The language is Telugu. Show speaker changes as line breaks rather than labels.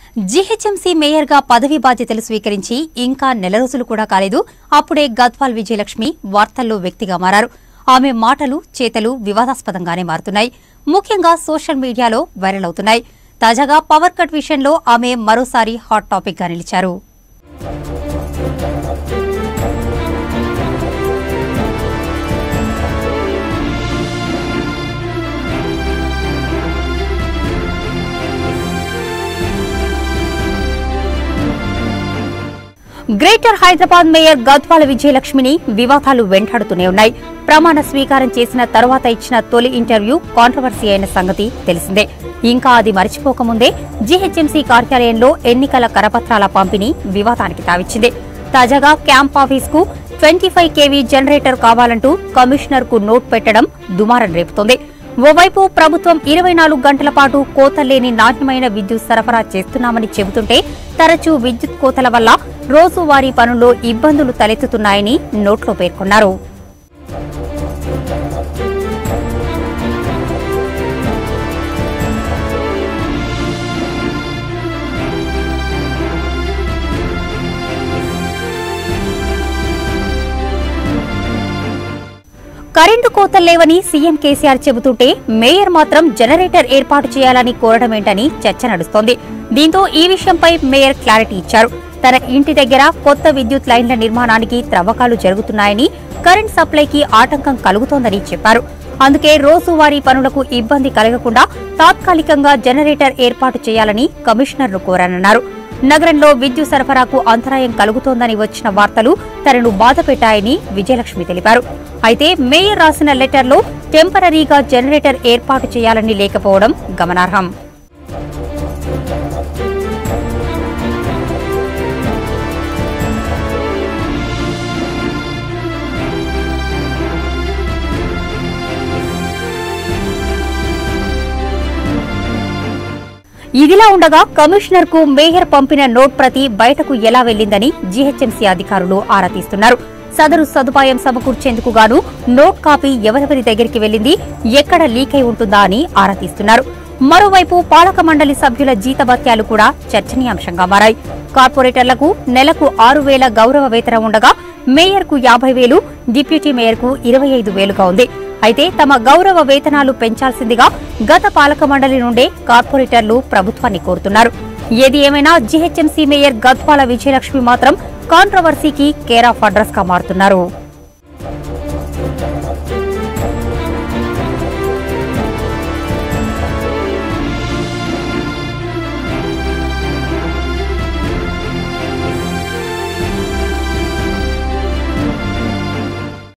జీహెచ్ఎంసీ మేయర్గా పదవీ బాధ్యతలు స్వీకరించి ఇంకా నెల రోజులు కూడా కాలేదు అప్పుడే గద్వాల్ విజయలక్ష్మి వార్తల్లో వ్యక్తిగా మారారు ఆమె మాటలు చేతలు వివాదాస్పదంగానే మారుతున్నాయి ముఖ్యంగా సోషల్ మీడియాలో వైరల్ అవుతున్నాయి తాజాగా పవర్ కట్ విషయంలో ఆమె మరోసారి హాట్ టాపిక్ గా నిలిచారు గ్రేటర్ హైదరాబాద్ మేయర్ గద్వాల విజయలక్ష్మిని వివాదాలు వెంటాడుతూనే ఉన్నాయి ప్రమాణ స్వీకారం చేసిన తరువాత ఇచ్చిన తొలి ఇంటర్వ్యూ కాంట్రవర్సీ అయిన సంగతి తెలిసిందే ఇంకా అది మరిచిపోకముందే జీహెచ్ఎంసీ కార్యాలయంలో ఎన్నికల కరపత్రాల పంపిణీ వివాదానికి తావిచ్చింది తాజాగా క్యాంప్ ఆఫీస్ కు ట్వంటీ ఫైవ్ కేవీ జనరేటర్ కావాలంటూ కమిషనర్ కు నోట్ పెట్టడం దుమారం రేపుతోంది ఓవైపు ప్రభుత్వం ఇరవై నాలుగు గంటల పాటు కోతలేని నాణ్యమైన విద్యుత్ సరఫరా చేస్తున్నామని చెబుతుంటే తరచూ విద్యుత్ కోతల వల్ల రోజువారీ పనుల్లో ఇబ్బందులు తలెత్తుతున్నాయని నోట్లో పేర్కొన్నారు కరెంటు కోతలు లేవని సీఎం కేసీఆర్ చెబుతుంటే మేయర్ మాత్రం జనరేటర్ ఏర్పాటు చేయాలని కోరడమేంటని చర్చ నడుస్తోంది దీంతో ఈ విషయంపై మేయర్ క్లారిటీ ఇచ్చారు తన ఇంటి దగ్గర కొత్త విద్యుత్ లైన్ల నిర్మాణానికి త్రవ్వకాలు జరుగుతున్నాయని కరెంట్ సప్లైకి ఆటంకం కలుగుతోందని చెప్పారు అందుకే రోజువారీ పనులకు ఇబ్బంది కలగకుండా తాత్కాలికంగా జనరేటర్ ఏర్పాటు చేయాలని కమిషనర్ను కోరానన్నారు నగరంలో విద్యుత్ సరఫరాకు అంతరాయం కలుగుతోందని వచ్చిన వార్తలు తనను బాధపెట్టాయని విజయలక్ష్మి తెలిపారు అయితే మేయర్ రాసిన లెటర్లో టెంపరరీగా జనరేటర్ ఏర్పాటు చేయాలని లేకపోవడం గమనార్హం ఇదిలా ఉండగా కమిషనర్ కు మేయర్ పంపిన నోట్ ప్రతి బయటకు ఎలా వెళ్లిందని జీహెచ్ఎంసీ అధికారులు ఆరా తీస్తున్నారు సదరు సదుపాయం సమకూర్చేందుకు గాను నోట్ కాపీ ఎవరెవరి దగ్గరికి వెళ్లింది ఎక్కడ లీక్ అయి ఉంటుందా అని ఆరా తీస్తున్నారు మరోవైపు పాలక మండలి సభ్యుల జీతభత్యాలు కూడా చర్చనీయాంశంగా మారాయి కార్పొరేటర్లకు నెలకు ఆరు వేల గౌరవ వేతనం ఉండగా మేయర్కు యాభై వేలు డిప్యూటీ మేయర్కు ఇరవై ఐదు వేలుగా ఉంది అయితే తమ గౌరవ వేతనాలు పెంచాల్సిందిగా గత పాలక మండలి నుండే కార్పొరేటర్లు ప్రభుత్వాన్ని కోరుతున్నారు ఏది ఏమైనా జీహెచ్ఎంసీ మేయర్ గద్వాల విజయలక్ష్మి మాత్రం కాంట్రవర్సీకి కేర్ ఆఫ్ అడ్రస్ గా మారుతున్నారు